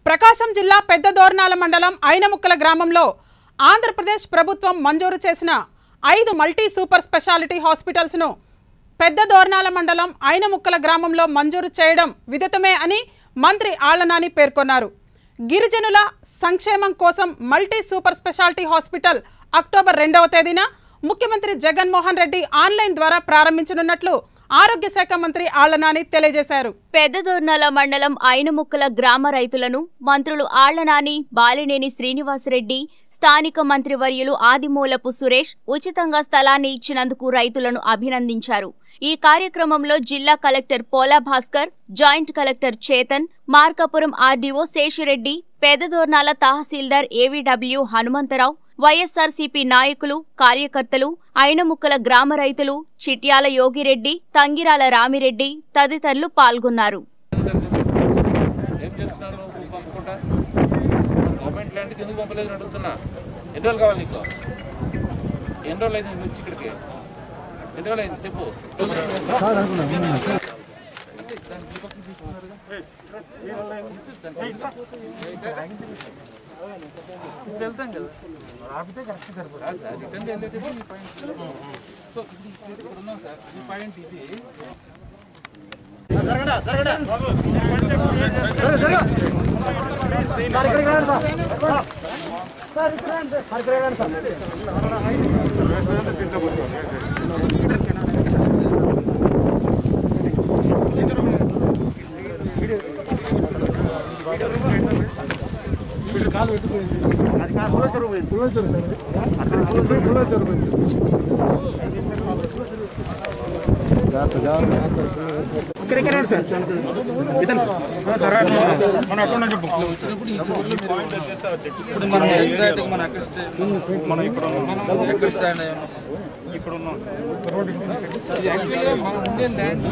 ప్రకాశం జిల్లా పెద్ద దోర్నాల మండలం ఐనముక్కల గ్రామంలో ఆంధ్రప్రదేశ్ ప్రభుత్వం మంజూరు చేసిన ఐదు మల్టీ సూపర్ స్పెషాలిటీ హాస్పిటల్స్ను పెద్ద దోర్నాల మండలం ఐనముక్కల గ్రామంలో మంజూరు చేయడం విదితమే అని మంత్రి ఆళ్లనాని పేర్కొన్నారు గిరిజనుల సంక్షేమం కోసం multi super speciality hospital October రెండవ తేదీన ముఖ్యమంత్రి జగన్మోహన్ రెడ్డి ఆన్లైన్ ద్వారా ప్రారంభించనున్నట్లు ఆరోగ్య శాఖ మంత్రి ఆళ్లనాని తెలియజేశారు పెద్దదోర్నాల మండలం ఐనముక్కల గ్రామ రైతులను మంత్రులు ఆళ్లనాని బాలినేని శ్రీనివాసరెడ్డి స్థానిక మంత్రివర్యులు ఆదిమూలపు సురేష్ ఉచితంగా స్థలాన్ని ఇచ్చినందుకు రైతులను అభినందించారు ఈ కార్యక్రమంలో జిల్లా collector Pola Bhaskar joint collector Chetan Markapuram RDO Seshireddy Pedadornala tahsildar AVW Hanumantharao YSRCP నాయకులు కార్యకర్తలు ఐనముక్కల గ్రామ రైతులు చిట్యాల యోగిరెడ్డి తంగిరాల రామిరెడ్డి తదితరులు పాల్గొన్నారు ఏం చేస్తున్నారు నువ్వు పంపుకుంటా గవర్నమెంట్ ల్యాండ్కి ఎందుకు పంపలేదు అని అడుగుతున్నా ఎన్ని రోజులు కావాలి నీకు ఎన్ని రోజులు అయింది నువ్వు వచ్చి ఇక్కడికి ఎన్ని రోజులు అయింది చెప్పు ఇప్పుడు వెళ్తాం కదా కాదు సార్ రిటర్న్ వెళ్ళేటప్పుడు ఈ పాయింట్ సో ఇది ఇక్కడ ఉన్నాం సార్ ఈ పాయింట్ ఇది ఇప్పుడు మనం ఎగ్జాక్ట్ మన ఎక్కడ స్టే- మనం ఇప్పుడు ఉన్నాం. ఎక్కడ స్టాండ్ అయ్యాం ఇప్పుడు ఉన్నాం సార్. యాక్చువల్గా మనం ఉండే ల్యాండ్